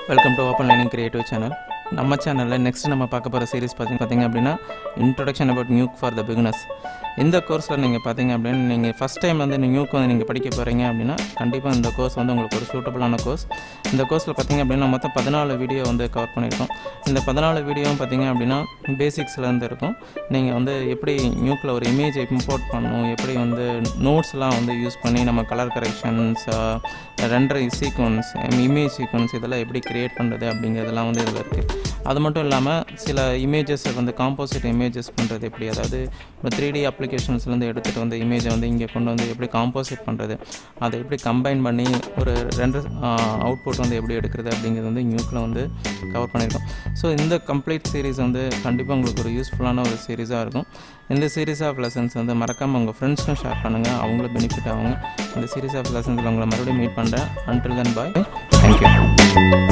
welcome to open lining creative channel நம்ம சேனலில் next நம்ம பார்க்க போகிற சீரிஸ் பார்த்திங்க பார்த்தீங்க அப்படின்னா introduction about Nuke for the beginners இந்த கோர்ஸில் நீங்கள் பார்த்தீங்க அப்படின்னு நீங்கள் ஃபஸ்ட் டைம் வந்து இந்த நியூக் வந்து நீங்கள் படிக்க போகிறீங்க அப்படின்னா கண்டிப்பாக இந்த கோர்ஸ் வந்து உங்களுக்கு ஒரு சூட்டபுளான கோர்ஸ் இந்த கோர்ஸில் பார்த்தீங்க அப்படின்னா மொத்தம் பதினாலு வீடியோ வந்து கவர் பண்ணியிருக்கோம் இந்த பதினாலு வீடியோவும் பார்த்தீங்க அப்படின்னா பேசிக்ஸ்லேருந்து இருக்கும் நீங்கள் வந்து எப்படி நியூக்கில் ஒரு இமேஜ் இம்போர்ட் பண்ணணும் எப்படி வந்து நோட்ஸ்லாம் வந்து யூஸ் பண்ணி நம்ம கலர் கரெக்ஷன்ஸ் ரெண்டரை சீக்வன்ஸ் இமேஜ் சீக்வன்ஸ் இதெல்லாம் எப்படி க்ரியேட் பண்ணுறது அப்படிங்கிறதெல்லாம் வந்து இதில் இருக்குது அது மட்டும் இல்லாமல் சில இமேஜஸை வந்து காம்போசிட் இமேஜஸ் பண்ணுறது எப்படி அதாவது ஒரு த்ரீ டி அப்ளிகேஷன்ஸ்லேருந்து எடுத்துகிட்டு வந்து இமேஜை வந்து இங்கே கொண்டு வந்து எப்படி காம்போசிட் பண்ணுறது அதை எப்படி கம்பைன் பண்ணி ஒரு ரெண்டு அவுட்புட் வந்து எப்படி எடுக்கிறது அப்படிங்கிறது வந்து நியூக்கில் வந்து கவர் பண்ணியிருக்கோம் ஸோ இந்த கம்ப்ளீட் சீரிஸ் வந்து கண்டிப்பாக உங்களுக்கு ஒரு யூஸ்ஃபுல்லான ஒரு சீரிஸாக இருக்கும் இந்த சீரிஸ் ஆஃப் லெசன்ஸ் வந்து மறக்காமல் உங்கள் ஃப்ரெண்ட்ஸ்க்கும் ஷேர் பண்ணுங்கள் அவங்களும் பெனிஃபிட் ஆகுங்க இந்த சீரிஸ் ஆஃப் லெசன்ஸில் உங்களை மறுபடியும் மீட் பண்ணுறேன் அன்டில் தென் பாய் தேங்க்யூ